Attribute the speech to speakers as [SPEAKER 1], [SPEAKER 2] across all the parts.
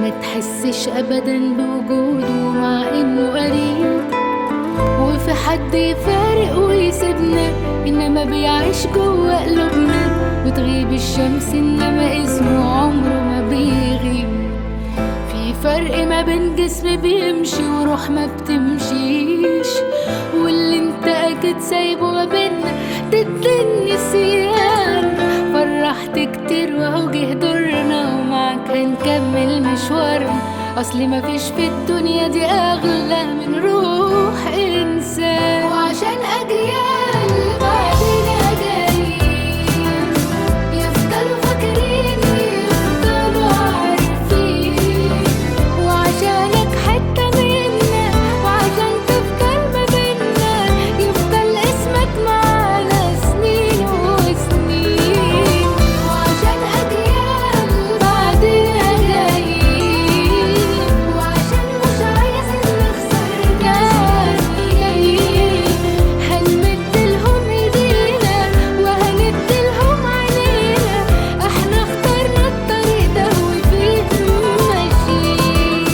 [SPEAKER 1] ما تحسش ابدا بوجوده مع انه قريب وفي حد يفارق ويسيبنا انما بيعيش جوه قلوبنا بتغيب الشمس انما اسمه عمره ما بيغيب في فرق ما بين جسم بيمشي وروح ما بتمشيش واللي انت اكيد سايبه ما بينا ضد النسيان فرحت كتير وهو جه دورنا ومعاك هنكمل مشوارنا اصل مفيش في الدنيا دي اغلى من روح انسان وعشان اجيال بعدنا جايين يفضلوا فاكرين يفضلوا عارفين وعشانك حتة منا وعشان تفضل ما بينا يفضل اسمك معانا سنين وسنين وعشان أجيال بعدنا جايين وعشان مش عايزين نخسر ناس جايين هنمدلهم ايدينا وهندلهم علينا احنا اخترنا الطريق ده وفيه ماشيين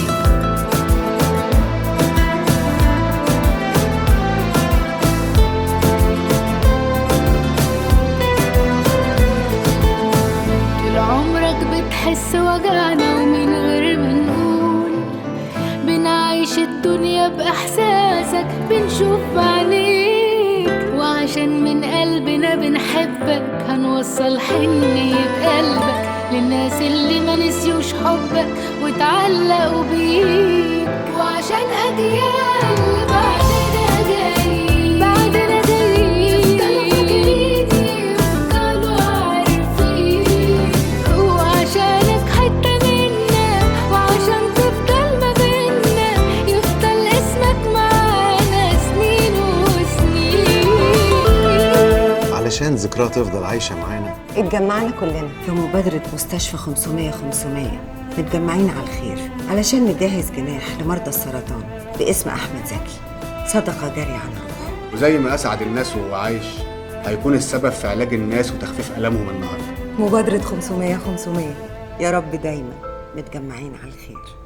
[SPEAKER 1] طول عمرك بتحس وجعنا ومن غير ما نقول بنعيش الدنيا بإحساسك بنشوف بعينيك وعشان من قلبنا بنحبك هنوصل حنية قلبك للناس اللي ما نسيوش حبك واتعلقوا بيك وعشان أجيال بعدنا جايين بعدنا جايين يفضلوا فاكرين يفضلوا عارفين وعشانك حتة منا وعشان تفضل ما بينا يفضل اسمك معانا سنين وسنين
[SPEAKER 2] علشان ذكرها تفضل عايشة معانا
[SPEAKER 3] اتجمعنا كلنا في مبادرة مستشفى 500 500 متجمعين على الخير علشان نجهز جناح لمرضى السرطان باسم أحمد زكي صدقة جارية على الروح
[SPEAKER 4] وزي ما اسعد الناس وهو عايش هيكون السبب في علاج الناس وتخفيف الامهم النهارده
[SPEAKER 3] مبادرة 500 500 يا رب دايما متجمعين على الخير